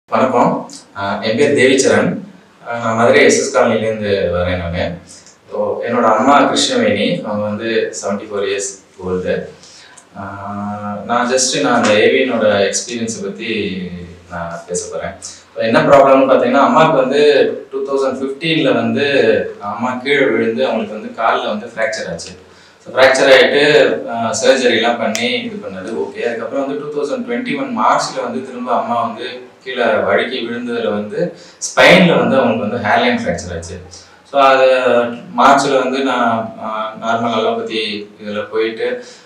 வணக்கம் ஆஹ் என் பேர் தேவிச்சரன் ஆஹ் நான் மதுரை எஸ்எஸ் காலனிலேருந்து வரேன் நான் ஸோ என்னோட அம்மா கிருஷ்ணவேணி அவங்க வந்து செவன்டி ஃபோர் இயர்ஸ் ஓல்டு நான் ஜஸ்ட் நான் அந்த ஏவியனோட எக்ஸ்பீரியன்ஸை பற்றி நான் பேச போகிறேன் என்ன ப்ராப்ளம்னு பார்த்தீங்கன்னா அம்மாவுக்கு வந்து டூ தௌசண்ட் ஃபிஃப்டீனில் வந்து அம்மா கீழே விழுந்து அவங்களுக்கு வந்து காலில் வந்து ஃப்ராக்சர் ஆச்சு ஸோ ஃப்ராக்சர் ஆகிட்டு சர்ஜரிலாம் பண்ணி இது பண்ணது ஓகே அதுக்கப்புறம் வந்து டூ தௌசண்ட் டுவெண்ட்டி ஒன் மார்ச்சில் வந்து திரும்ப அம்மா வந்து கீழே வழுக்கி விழுந்ததில் வந்து ஸ்பைனில் வந்து அவங்களுக்கு வந்து ஹேர்லைன் ஃப்ராக்சர் ஆச்சு ஸோ அது மார்ச்சில் வந்து நான் நார்மல் அலோபதி இதில் போயிட்டு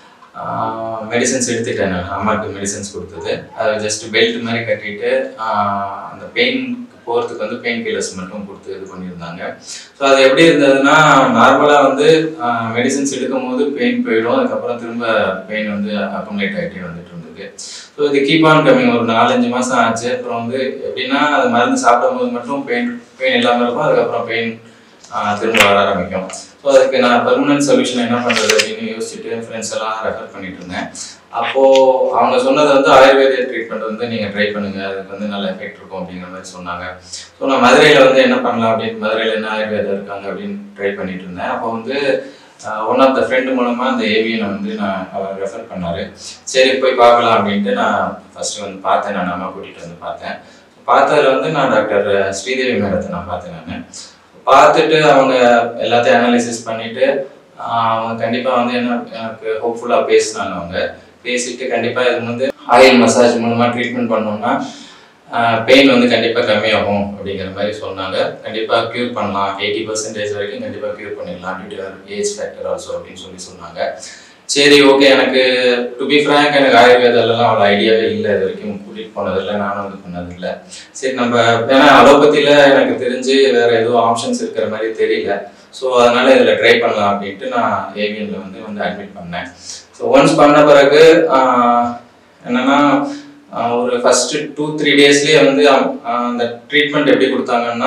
மெடிசன்ஸ் எடுத்துட்டேன் நான் அம்மாவுக்கு மெடிசன்ஸ் கொடுத்தது அது ஜஸ்ட் பெல்ட் மாதிரி கட்டிட்டு ஆஹ் அந்த பெயின் போகிறதுக்கு வந்து பெயின் கில்லர்ஸ் மட்டும் கொடுத்து இது பண்ணியிருந்தாங்க ஸோ அது எப்படி இருந்ததுன்னா நார்மலாக வந்து மெடிசன்ஸ் எடுக்கும் போது பெயின் போயிடும் அதுக்கப்புறம் திரும்ப பெயின் வந்து அக்குமுலேட் ஆகிட்டே வந்துட்டு இருந்தது ஸோ இது கீப் ஆன் கம்மிங் ஒரு நாலஞ்சு மாதம் ஆச்சு அப்புறம் வந்து எப்படின்னா அது மருந்து சாப்பிடும்போது மட்டும் பெயின் பெயின் இல்லாமல் இருக்கும் அதுக்கப்புறம் பெயின் திரும்ப வர ஆரம்பிக்கும் ஸோ அதுக்கு நான் பெர்மனன்ட் சொல்யூஷன் என்ன பண்ணுறது அப்படின்னு யோசிச்சுட்டு என் ஃப்ரெண்ட்ஸ் எல்லாம் ரெஃபர் பண்ணிட்டு இருந்தேன் அப்போது அவங்க சொன்னது வந்து ஆயுர்வேத ட்ரீட்மெண்ட் வந்து நீங்கள் ட்ரை பண்ணுங்க அதுக்கு வந்து நல்ல எஃபெக்ட் இருக்கும் அப்படிங்கிற மாதிரி சொன்னாங்க ஸோ நான் மதுரையில் வந்து என்ன பண்ணலாம் அப்படின்னு மதுரையில் என்ன ஆயுர்வேதம் இருக்காங்க அப்படின்னு ட்ரை பண்ணிட்டு இருந்தேன் அப்போ வந்து ஒன் ஆஃப் த ஃப்ரெண்டு மூலமாக அந்த ஏவியனை வந்து நான் அவர் ரெஃபர் பண்ணார் சரி போய் பார்க்கலாம் அப்படின்ட்டு நான் ஃபஸ்ட்டு வந்து பார்த்தேன் நான் அம்மா கூட்டிகிட்டு வந்து பார்த்தேன் பார்த்ததுல வந்து நான் டாக்டர் ஸ்ரீதேவி மேடத்தை நான் பார்த்தேன் நான் பார்த்துட்டு அவங்க எல்லாத்தையும் அனாலிசிஸ் பண்ணிட்டு அவங்க கண்டிப்பாக வந்து என்ன எனக்கு ஹோப்ஃபுல்லாக பேசினாங்க அவங்க பேசிட்டு கண்டிப்பாக இது வந்து ஆயில் மசாஜ் மூலமாக ட்ரீட்மெண்ட் பண்ணோம்னா பெயின் வந்து கண்டிப்பாக கம்மியாகும் அப்படிங்கிற மாதிரி சொன்னாங்க கண்டிப்பாக க்யூர் பண்ணலாம் எயிட்டி பர்சன்டேஜ் வரைக்கும் கண்டிப்பாக க்யூர் பண்ணிடலாம் டியூ ஏஜ் ஃபேக்டர் ஆல்சோ அப்படின்னு சொல்லி சொன்னாங்க சரி ஓகே எனக்கு டு பி ஃப்ரேங்க் எனக்கு ஆயுர்வேதாலலாம் அவ்வளோ ஐடியாவே இல்லை இது வரைக்கும் கூட்டிகிட்டு போனதில்லை நானும் இது பண்ணதில்லை சரி நம்ம ஏன்னா அலோபதியில் எனக்கு தெரிஞ்சு வேறு எதுவும் ஆப்ஷன்ஸ் இருக்கிற மாதிரி தெரியல ஸோ அதனால் இதில் ட்ரை பண்ணலாம் அப்படின்ட்டு நான் ஏவியனில் வந்து வந்து அட்மிட் பண்ணேன் ஸோ ஒன்ஸ் பண்ண பிறகு என்னென்னா ஒரு ஃபஸ்ட்டு டூ த்ரீ டேஸ்லேயே வந்து அந்த ட்ரீட்மெண்ட் எப்படி கொடுத்தாங்கன்னா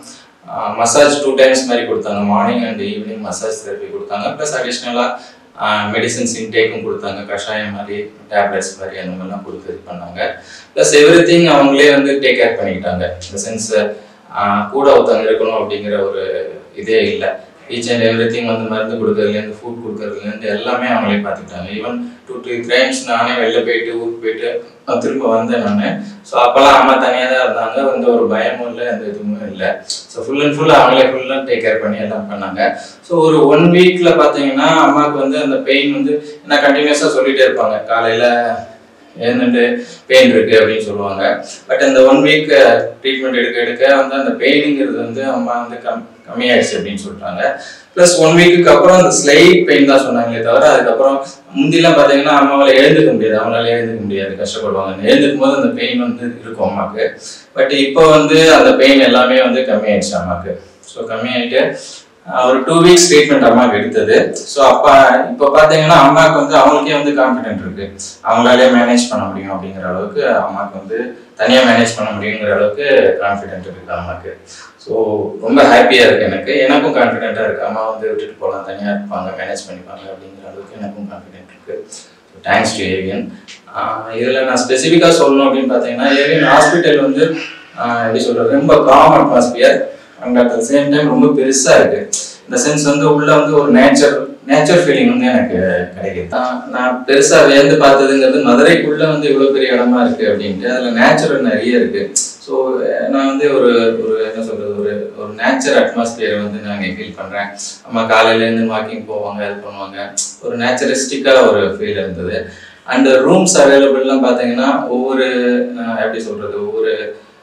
மசாஜ் டூ டைம்ஸ் மாதிரி கொடுத்தாங்க morning and evening massage therapy கொடுத்தாங்க ப்ளஸ் அடிஷ்னலாக மெடிசன்ஸ் இன்டேக்கும் கொடுத்தாங்க கஷாயம் மாதிரி டேப்லெட்ஸ் மாதிரி அந்த மாதிரிலாம் கொடுத்து இது பண்ணாங்க ப்ளஸ் எவ்ரி திங் அவங்களே வந்து டேக் கேர் பண்ணிக்கிட்டாங்க இந்த சென்ஸ் கூட ஒருத்தவங்க இருக்கணும் அப்படிங்கிற ஒரு இதே இல்லை ஈச் அண்ட் எவ்ரி திங் வந்து மருந்து கொடுக்கறதுலேருந்து ஃபுட் கொடுக்கறதுலேருந்து எல்லாமே அவங்களே பார்த்துக்கிட்டாங்க ஈவன் டூ த்ரீ டைம்ஸ் நானே வெளில போயிட்டு ஊருக்கு போயிட்டு திரும்ப வந்தேன் நான் ஸோ அப்போல்லாம் அம்மா தனியாக தான் இருந்தாங்க வந்து ஒரு பயமும் இல்லை எந்த இதுவுமே இல்லை ஸோ ஃபுல் அண்ட் ஃபுல் அவங்களே ஃபுல்லாக டேக் கேர் பண்ணி எல்லாம் பண்ணாங்க ஸோ ஒரு ஒன் வீக்கில் பார்த்தீங்கன்னா அம்மாவுக்கு வந்து அந்த பெயின் வந்து நான் கண்டினியூஸாக சொல்லிகிட்டே இருப்பாங்க காலையில் எழுந்துட்டு பெயின் இருக்கு அப்படின்னு சொல்லுவாங்க பட் அந்த ஒன் வீக் ட்ரீட்மெண்ட் எடுக்க எடுக்க வந்து அந்த பெயினுங்கிறது வந்து அம்மா வந்து கம் கம்மியாயிடுச்சு அப்படின்னு சொல்றாங்க ப்ளஸ் ஒன் வீக்குக்கு அப்புறம் அந்த ஸ்லைட் பெயின் தான் சொன்னாங்களே தவிர அதுக்கப்புறம் முந்திலாம் பார்த்தீங்கன்னா அம்மாவால் எழுந்துக்க முடியாது அவங்களால எழுந்துக்க முடியாது கஷ்டப்படுவாங்க எழுந்துக்கும் போது அந்த பெயின் வந்து இருக்கும் அம்மாவுக்கு பட் இப்போ வந்து அந்த பெயின் எல்லாமே வந்து கம்மியாயிடுச்சு அம்மாவுக்கு ஸோ கம்மியாயிட்டு ஒரு டூ வீக்ஸ் ட்ரீட்மெண்ட் அம்மாவுக்கு எடுத்தது ஸோ அப்போ இப்போ பார்த்தீங்கன்னா அம்மாவுக்கு வந்து அவங்களுக்கே வந்து கான்ஃபிடென்ட் இருக்கு அவங்களாலே மேனேஜ் பண்ண முடியும் அப்படிங்கிற அளவுக்கு அம்மாவுக்கு வந்து தனியாக மேனேஜ் பண்ண முடியுங்கிற அளவுக்கு கான்ஃபிடென்ட் இருக்கு அம்மாவுக்கு ஸோ ரொம்ப ஹாப்பியாக இருக்கு எனக்கு எனக்கும் கான்ஃபிடென்ட்டாக இருக்கு அம்மா வந்து விட்டுட்டு போகலாம் தனியாக இருப்பாங்க மேனேஜ் பண்ணிப்பாங்க அப்படிங்கிற அளவுக்கு எனக்கும் கான்ஃபிடென்ட் இருக்கு தேங்க்ஸ் டு ஏவியன் இதில் நான் ஸ்பெசிஃபிக்காக சொல்லணும் அப்படின்னு பார்த்தீங்கன்னா ஏவியன் ஹாஸ்பிட்டல் வந்து எப்படி சொல்கிறது ரொம்ப calm atmosphere and at the same time ரொம்ப பெருசாக இருக்கு இந்த சென்ஸ் வந்து உள்ள வந்து ஒரு நேச்சர் நேச்சர் ஃபீலிங் வந்து எனக்கு கிடைக்குது நான் பெருசாக வியந்து பார்த்ததுங்கிறது மதுரைக்குள்ள வந்து இவ்வளோ பெரிய இடமா இருக்கு அப்படின்ட்டு அதில் நேச்சுரல் நிறைய இருக்கு ஸோ நான் வந்து ஒரு ஒரு என்ன சொல்றது ஒரு ஒரு நேச்சர் அட்மாஸ்பியரை வந்து நான் ஃபீல் பண்ணுறேன் அம்மா காலையிலேருந்து வாக்கிங் போவாங்க இது பண்ணுவாங்க ஒரு நேச்சுரலிஸ்டிக்காக ஒரு ஃபீல் இருந்தது அண்ட் ரூம்ஸ் அவைலபிள்லாம் பார்த்தீங்கன்னா ஒவ்வொரு எப்படி சொல்றது ஒவ்வொரு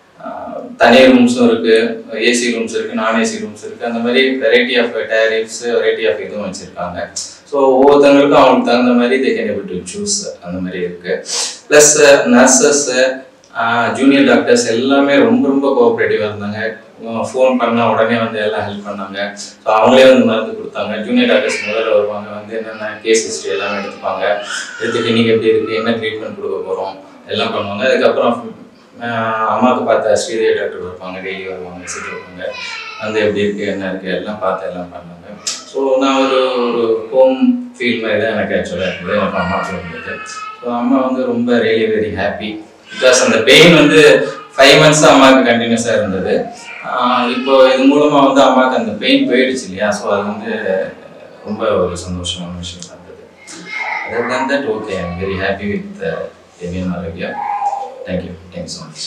தனி ரூம்ஸும் இருக்கு ஏசி ரூம்ஸ் இருக்கு நான் ஏசி ரூம்ஸ் இருக்கு அந்த மாதிரி variety of tariffs variety of இதுவும் வச்சிருக்காங்க ஸோ ஒவ்வொருத்தவங்களுக்கும் அவங்களுக்கு தகுந்த மாதிரி they can able to choose அந்த மாதிரி இருக்கு ப்ளஸ் நர்சஸ் ஜூனியர் டாக்டர்ஸ் எல்லாமே ரொம்ப ரொம்ப கோஆப்ரேட்டிவாக இருந்தாங்க ஃபோன் பண்ணால் உடனே வந்து எல்லாம் ஹெல்ப் பண்ணாங்க ஸோ அவங்களே வந்து மருந்து கொடுத்தாங்க ஜூனியர் டாக்டர்ஸ் முதல்ல வருவாங்க வந்து என்னென்ன கேஸ் ஹிஸ்ட்ரி எல்லாமே எடுத்துப்பாங்க எடுத்துட்டு இன்னைக்கு எப்படி இருக்கு என்ன ட்ரீட்மெண்ட் கொடுக்க போகிறோம் எல்லாம் பண்ணுவாங்க அதுக்கப்புறம் அம்மாவுக்கு பார்த்த ஸ்ரீதேவி டாக்டர் வருவாங்க டெய்லி வருவாங்க விசிட் வருவாங்க வந்து எப்படி இருக்கு என்ன இருக்கு எல்லாம் பார்த்து எல்லாம் பண்ணாங்க ஸோ நான் ஒரு ஒரு ஹோம் ஃபீல் மாதிரி தான் எனக்கு ஆக்சுவலாக இருந்தது எனக்கு அம்மா இருந்தது ஸோ அம்மா வந்து ரொம்ப ரியலி வெரி ஹாப்பி பிகாஸ் அந்த பெயின் வந்து ஃபைவ் மந்த்ஸ் அம்மாவுக்கு கண்டினியூஸாக இருந்தது ஆஹ் இப்போ இது மூலமாக வந்து அம்மாவுக்கு அந்த பெயின் போயிடுச்சு இல்லையா ஸோ அது வந்து ரொம்ப ஒரு சந்தோஷமான விஷயம் இருந்தது other than that okay I am very happy with AVN Arogya thank you thank you so much